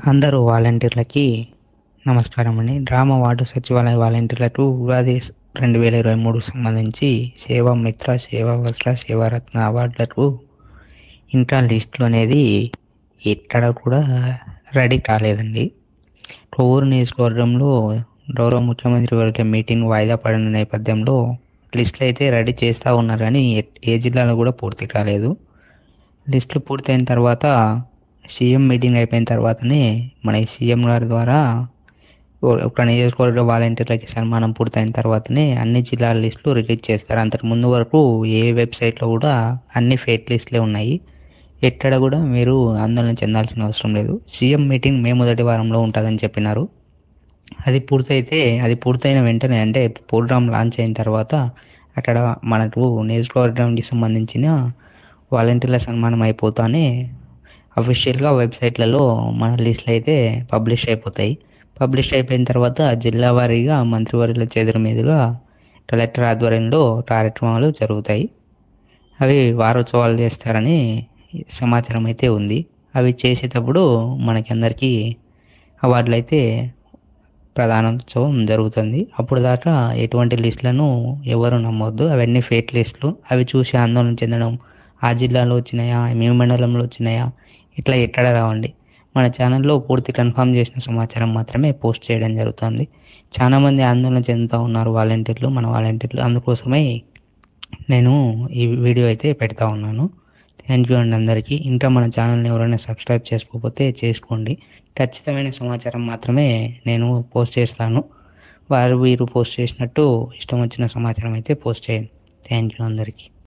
అందరూ వాలంటీర్లకి నమస్కారం అండి డ్రామా వార్డు సచివాలయ వాలంటీర్లకు ఉగాది రెండు వేల ఇరవై మూడు సంబంధించి సేవా మిత్ర సేవా వస్త్ర సేవారత్న అవార్డులకు ఇంట్రా లిస్టులు అనేది ఎక్కడ కూడా రెడీ కాలేదండి కొవ్వూరు నియోజకవర్గంలో గౌరవ ముఖ్యమంత్రి వర్గ మీటింగ్ వాయిదా పడిన నేపథ్యంలో లిస్టులు అయితే రెడీ చేస్తూ ఉన్నారు కానీ ఏ- ఏ జిల్లాలో కూడా పూర్తి కాలేదు లిస్టులు పూర్తయిన తర్వాత సీఎం మీటింగ్ అయిపోయిన తర్వాతనే మన ఈ సీఎం గారి ద్వారా ఓ- ఒక నియోజకవర్గ వాలంటీర్లకి సన్మానం పూర్తయిన తర్వాతనే అన్ని జిల్లాల లిస్టులు రిలీజ్ చేస్తారు అంతకు ముందు వరకు ఏ వెబ్సైట్లో కూడా అన్ని ఫేక్ లిస్టులే ఉన్నాయి ఎక్కడ కూడా మీరు ఆందోళన చెందాల్సిన అవసరం లేదు సీఎం మీటింగ్ మే మొదటి వారంలో ఉంటుందని చెప్పినారు అది పూర్తయితే అది పూర్తయిన వెంటనే అంటే ప్రోగ్రామ్ లాంచ్ అయిన తర్వాత అక్కడ మనకు నియోజకవర్గానికి సంబంధించిన వాలంటీర్ల సన్మానం అయిపోతానే అఫీషియల్గా వెబ్సైట్లలో మన లిస్టులు అయితే పబ్లిష్ అయిపోతాయి పబ్లిష్ అయిపోయిన తర్వాత జిల్లా వారీగా మంత్రివర్యుల చేతుల మీదుగా కలెక్టర్ ఆధ్వర్యంలో కార్యక్రమాలు జరుగుతాయి అవి వారోత్సవాలు చేస్తారని సమాచారం అయితే ఉంది అవి చేసేటప్పుడు మనకి అందరికీ అవార్డులు అయితే ప్రధానోత్సవం జరుగుతుంది అప్పుడు దాకా ఎటువంటి లిస్టులను ఎవరు నమ్మొద్దు అవన్నీ ఫేక్ లిస్టులు అవి చూసి ఆందోళన చెందడం ఆ జిల్లాలో వచ్చినాయా మీ మండలంలో వచ్చినాయా ఇట్లా ఎక్కడ రావండి మన ఛానల్లో పూర్తి కన్ఫర్మ్ చేసిన సమాచారం మాత్రమే పోస్ట్ చేయడం జరుగుతుంది చాలామంది ఆందోళన చెందుతూ ఉన్నారు వాలంటీర్లు మన వాలంటీర్లు అందుకోసమే నేను ఈ వీడియో అయితే పెడతా ఉన్నాను థ్యాంక్ యూ అండి అందరికీ ఇంకా మన ఛానల్ని ఎవరైనా సబ్స్క్రైబ్ చేసుకోకపోతే చేసుకోండి ఖచ్చితమైన సమాచారం మాత్రమే నేను పోస్ట్ చేస్తాను వారు వీరు పోస్ట్ చేసినట్టు ఇష్టం వచ్చిన సమాచారం అయితే పోస్ట్ చేయండి థ్యాంక్ యూ అందరికీ